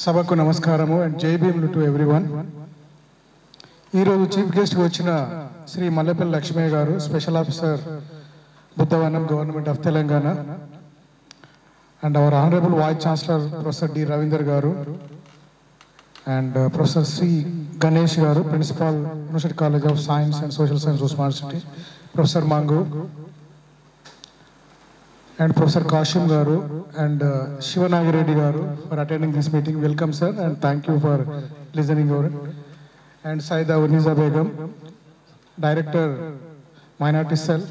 సభకు నమస్కారము అండ్ జై భీములు టు ఎవ్రీ వన్ ఈరోజు చీఫ్ గెస్ట్గా వచ్చిన Shri Mallepalli Lakshmaiah garu special officer Buddhavanam government of Telangana and our honourable vice chancellor professor D Ravinder garu and professor Shri Ganesh garu principal university college of science and social science Osman city professor Mangu and professor Kasim garu and Sivanagi Reddy garu for attending this meeting welcome sir and thank you for listening our and Saida ఉన్నీజా Begum director minority cell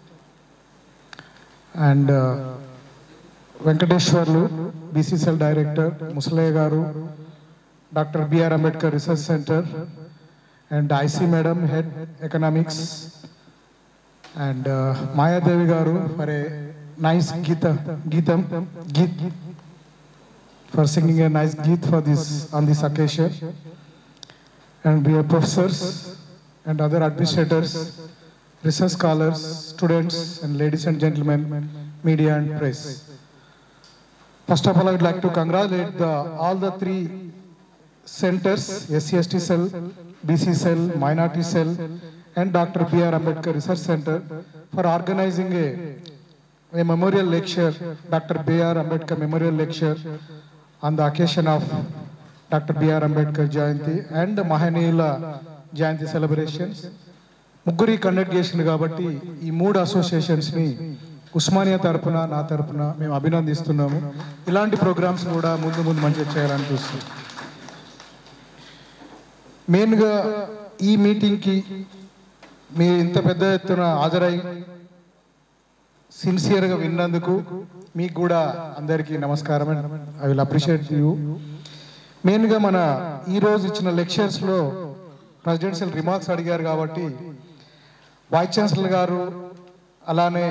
and Venkateswarlu BC cell director Musalaiah garu doctor BR Ambedkar research centre and IC madam head economics and Mayadevi garu for a nice Gita, Geetam, Geet, for singing a nice Geet for this, on this occasion. And we have professors and other administrators, research scholars, students, and ladies and gentlemen, media and press. First of all, I would like to congratulate the, all the three centers, SCST cell, BC cell, minority cell, and Dr. B.R. Ambedkar Research Center for organizing a a memorial lecture, Dr. B.R. Ambedkar Memorial Lecture on the occasion of Dr. B.R. Ambedkar Jayanti and Mahanila Jayanti celebrations. ముగ్గురి conduct చేసింది కాబట్టి ఈ మూడు అసోసియేషన్స్ని ఉస్మానియా తరపున నా తరపున మేము అభినందిస్తున్నాము ఇలాంటి ప్రోగ్రామ్స్ కూడా ముందు ముందు మంచిగా చేయాలని చూస్తున్నాం మెయిన్గా ఈ మీటింగ్కి మీరు ఇంత పెద్ద ఎత్తున హాజరై సిన్సియర్గా విన్నందుకు మీకు కూడా అందరికీ నమస్కారం ఐ విల్ అప్రిషియేట్ యూ మెయిన్గా మన ఈరోజు ఇచ్చిన లెక్చర్స్లో ప్రెసిడెన్షియల్ రిమార్క్స్ అడిగారు కాబట్టి వైస్ ఛాన్సలర్ గారు అలానే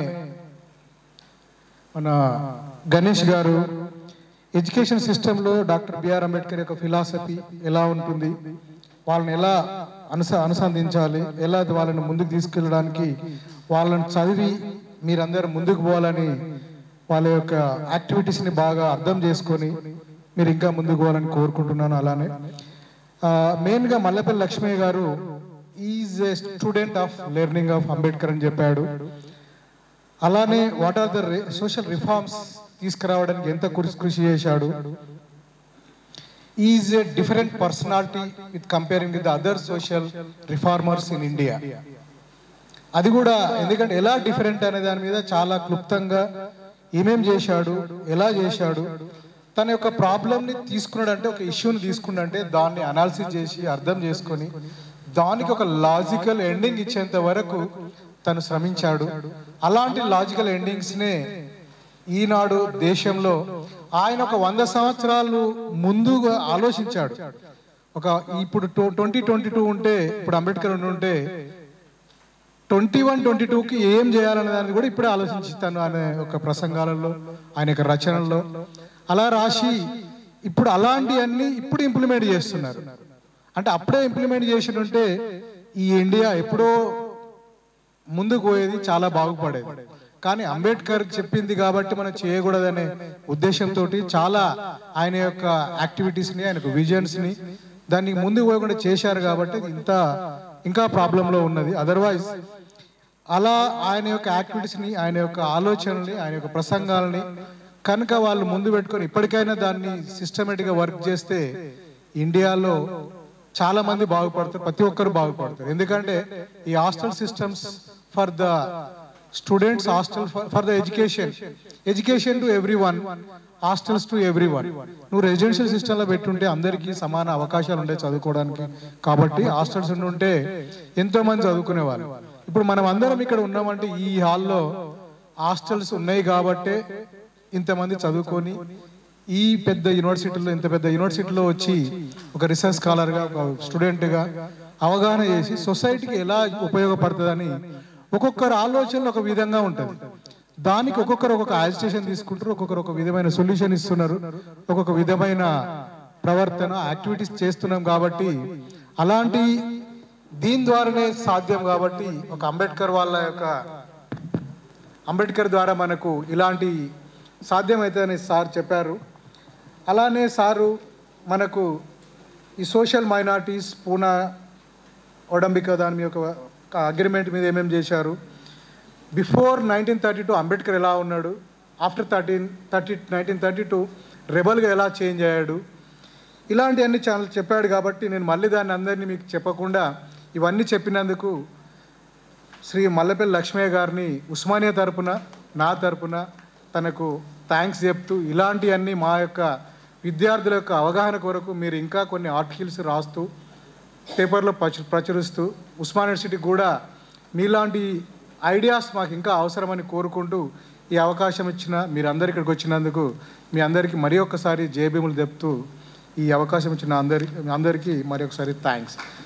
మన గణేష్ గారు ఎడ్యుకేషన్ సిస్టంలో డాక్టర్ బిఆర్ అంబేద్కర్ యొక్క ఫిలాసఫీ ఎలా ఉంటుంది వాళ్ళని ఎలా అనుస అనుసంధించాలి ఎలా వాళ్ళని ముందుకు తీసుకెళ్ళడానికి వాళ్ళని చదివి మీరందరూ ముందుకు పోవాలని వాళ్ళ యొక్క యాక్టివిటీస్ని బాగా అర్థం చేసుకొని మీరు ఇంకా ముందుకు పోవాలని కోరుకుంటున్నాను అలానే మెయిన్గా Mallepalli Lakshmaiah garu is a student of learning of Ambedkar అని చెప్పాడు అలానే what are the social reforms తీసుకురావడానికి ఎంత కృషి కృషి చేశాడు is a different personality with comparing with other social reformers in India అది కూడా ఎందుకంటే ఎలా డిఫరెంట్ అనే దాని మీద చాలా క్లుప్తంగా ఏమేం చేశాడు ఎలా చేశాడు తన యొక్క ప్రాబ్లమ్ని తీసుకున్నాడంటే ఒక ఇష్యూని తీసుకున్నాడంటే దాన్ని అనాలిసిస్ చేసి అర్థం చేసుకొని దానికి ఒక లాజికల్ ఎండింగ్ ఇచ్చేంత వరకు తను శ్రమించాడు అలాంటి లాజికల్ ఎండింగ్స్నే ఈనాడు దేశంలో ఆయన ఒక వంద సంవత్సరాలు ముందుగా ఆలోచించాడు ఒక ఇప్పుడు ట్వంటీ ట్వంటీ టూ ఉంటే ఇప్పుడు అంబేద్కర్ ఉంటే ట్వంటీ వన్ ట్వంటీ టూకి ఏం చేయాలనే దాన్ని కూడా ఇప్పుడే ఆలోచించుతాను అనే ఒక ప్రసంగాలలో ఆయన యొక్క రచనల్లో అలా రాసి ఇప్పుడు అలాంటివన్నీ ఇప్పుడు ఇంప్లిమెంట్ చేస్తున్నారు అంటే అప్పుడే ఇంప్లిమెంట్ చేసి ఉంటే ఈ ఇండియా ఎప్పుడో ముందుకు పోయేది చాలా బాగుపడేది కానీ అంబేద్కర్ చెప్పింది కాబట్టి మనం చేయకూడదనే ఉద్దేశంతో చాలా ఆయన యొక్క యాక్టివిటీస్ని ఆయన విజన్స్ని దాన్ని ముందుకు పోయకుండా చేశారు కాబట్టి ఇంత ఇంకా ప్రాబ్లంలో ఉన్నది అదర్వైజ్ అలా ఆయన యొక్క యాక్టివిటీస్ని ఆయన యొక్క ఆలోచనల్ని ఆయన యొక్క ప్రసంగాలని కనుక వాళ్ళు ముందు పెట్టుకొని ఇప్పటికైనా దాన్ని సిస్టమేటిక్గా వర్క్ చేస్తే ఇండియాలో చాలా మంది బాగుపడతారు ప్రతి ఒక్కరు బాగుపడతారు ఎందుకంటే ఈ hostel systems for the students hostel for the education education to everyone hostels to everyone నువ్వు రెసిడెన్షియల్ సిస్టంలో పెట్టుంటే అందరికీ సమాన అవకాశాలు ఉంటాయి చదువుకోవడానికి కాబట్టి హాస్టల్స్ ఉంటే ఎంతో మంది చదువుకునేవాళ్ళు ఇప్పుడు మనం అందరం ఇక్కడ ఉన్నామంటే ఈ హాల్లో హాస్టల్స్ ఉన్నాయి కాబట్టే ఇంతమంది చదువుకొని ఈ పెద్ద యూనివర్సిటీలో ఇంత పెద్ద యూనివర్సిటీలో వచ్చి ఒక రిసెర్చ్ స్కాలర్గా ఒక స్టూడెంట్గా అవగాహన చేసి సొసైటీకి ఎలా ఉపయోగపడుతుందని ఒక్కొక్కరు ఆలోచనలు ఒక విధంగా ఉంటుంది దానికి ఒక్కొక్కరు ఒక్కొక్క యాజిటేషన్ తీసుకుంటారు ఒక్కొక్కరు ఒక విధమైన సొల్యూషన్ ఇస్తున్నారు ఒక్కొక్క విధమైన ప్రవర్తన యాక్టివిటీస్ చేస్తున్నాం కాబట్టి అలాంటి దీని ద్వారానే సాధ్యం కాబట్టి ఒక అంబేద్కర్ వాళ్ళ యొక్క అంబేద్కర్ ద్వారా మనకు ఇలాంటి సాధ్యమవుతుందని సార్ చెప్పారు అలానే సారు మనకు ఈ సోషల్ మైనార్టీస్ పూనా ఒడంబిక దాని యొక్క అగ్రిమెంట్ మీద ఏమేమి చేశారు before nineteen thirty two Ambedkar ఎలా ఉన్నాడు after thirteen thirty nineteen thirty two రెబల్గా ఎలా చేంజ్ అయ్యాడు ఇలాంటివన్నీ చాలా చెప్పాడు కాబట్టి నేను మళ్ళీ దాన్ని అందరినీ మీకు చెప్పకుండా ఇవన్నీ చెప్పినందుకు శ్రీ మల్లపల్లి లక్ష్మయ్య గారిని ఉస్మానియా తరపున నా తరపున తనకు థ్యాంక్స్ చెప్తూ ఇలాంటివన్నీ మా యొక్క విద్యార్థుల యొక్క అవగాహన కొరకు మీరు ఇంకా కొన్ని ఆర్టికల్స్ రాస్తూ పేపర్లో ప్రచు ప్రచురిస్తూ ఉస్మాన్ యూనివర్సిటీకి కూడా మీలాంటి ఐడియాస్ మాకు ఇంకా అవసరమని కోరుకుంటూ ఈ అవకాశం ఇచ్చిన మీరందరు ఇక్కడికి వచ్చినందుకు మీ అందరికీ మరి ఒక్కసారి జేబీములు చెప్తూ ఈ అవకాశం ఇచ్చిన అందరి అందరికీ మరి ఒకసారి థ్యాంక్స్